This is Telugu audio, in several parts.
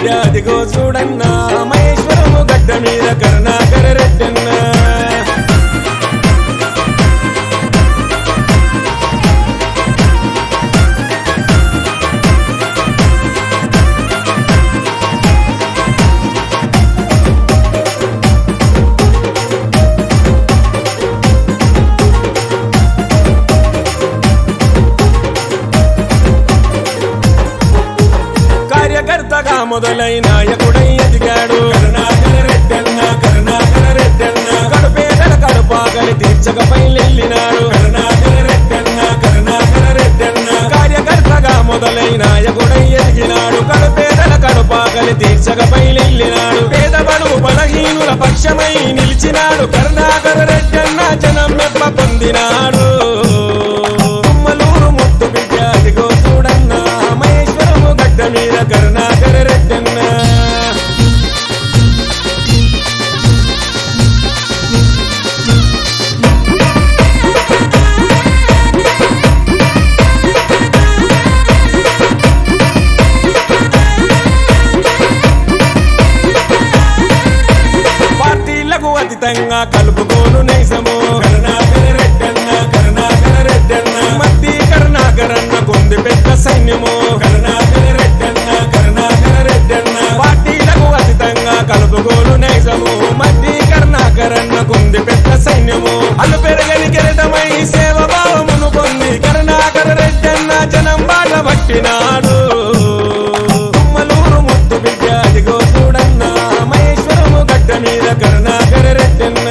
బిడ్డ అదిగో చూడన్నా మహేశ్వరము గడ్డ మీద కరుణాకర రెడ్డన్నా కార్యకర్తగా మొదలై నాయకుడై ఎదిగాడు కరుణాకర రెడ్డన్న కరుణాకర రెడ్డన్న కడుపేదల కడుపాగలి తీర్చకపై వెళ్ళినాడు కరుణాకర రెడ్డన్న కరుణాకర రెడ్డన్న కార్యకర్తగా మొదలై నాయకుడై ఎదిగినాడు కడుపేదల కడుపాగలి తీర్చకపై వెళ్ళినాడు పేదబడు బలహీనుల పక్షమై నిలిచినాడు కరుణాకర రెడ్డన్న జనం మెప్ప పొందినాడు తుమ్మలూరు ముత్తు బిడ్డ అదిగో చూడన్నా మహేశ్వరము గడ్డ మీద కరుణాకర రెడ్డన్న పార్టీలకు అతీతంగా కలుపుకోను నైసము కరుణాకర రెడ్డన్న కరుణాకర రెడ్డన్న మధ్య కరుణాకరన్న కొంది పెద్ద సైన్యము కరుణాకర రెడ్డన్న కరుణాకర రెడ్డన్న పార్టీలకు అతీతంగా కలుపుకోను నైసము మధ్య కరుణాకరన్న కొంది పెద్ద సైన్యము అలు పెరగని కిరటమై సేవ భావమును పొంది కరుణాకర రెడ్డన్న జనం బాట పట్టినాడు తుమ్మలూరు ముత్తు బిడ్డ అదిగో చూడన్నా మహేశ్వరము గడ్డ మీద కరుణాకర రెడ్డన్న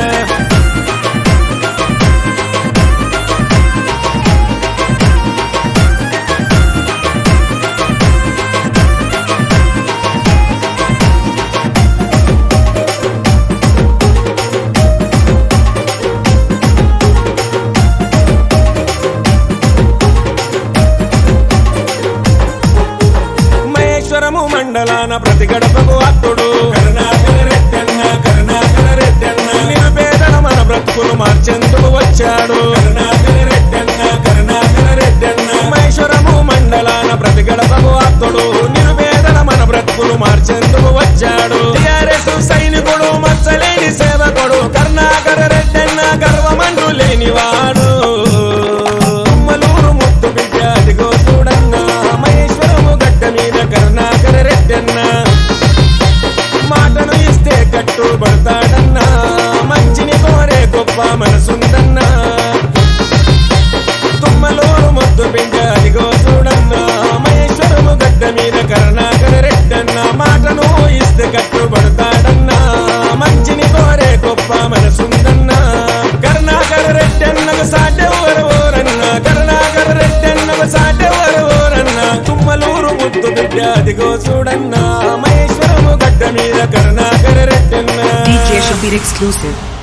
మహేశ్వరము మండలాన ప్రతి గడపకు అత్తుడు కరుణాకర రెడ్డన్న కరుణాకర రెడ్డన్న నిరుపేదల మన బ్రతుకులు మార్చేందుకు వచ్చాడు కరుణాకర రెడ్డన్న కరుణాకర రెడ్డన్న మహేశ్వరము మండలాన ప్రతి గడపకు అత్తుడు నిరుపేదల మన బ్రతుకులు మార్చేందుకు వచ్చాడు టిఆర్ఎస్ సైనికుడు మచ్చలేని సేవకుడు కరుణాకర రెడ్డన్న గర్వమంటూ లేనివాడు తుమ్మలూరు ముత్తు బిడ్డ అదిగో చూడన్నా మహేశ్వరము గడ్డ మీద కరుణాకర రెడ్డన్న మాటను ఇస్తే కట్టుబడతాడన్నా మంచిని కోరే గొప్ప మనసుందన్నా తుమ్మలూరు ముద్దు బిడ్డ అదిగో చూడన్నా మహేశ్వరము గడ్డ మీద కరుణాకర రెడ్డన్న మాటను ఇస్తే కట్టుబడతాడన్నా మంచిని కోరే గొప్ప మనసుందన్నా కరుణాకర రెడ్డన్నకు సాటెవరు ఊరన్నా కరుణాకర రెడ్డన్నకు సాటెవరు ఊరన్నా తుమ్మలూరు ముద్దు బిడ్డ అదిగో చూడన్నా మహేశ్వరము గడ్డ మీద కరుణాకర రెడ్డన్నా DJ Shabir exclusive.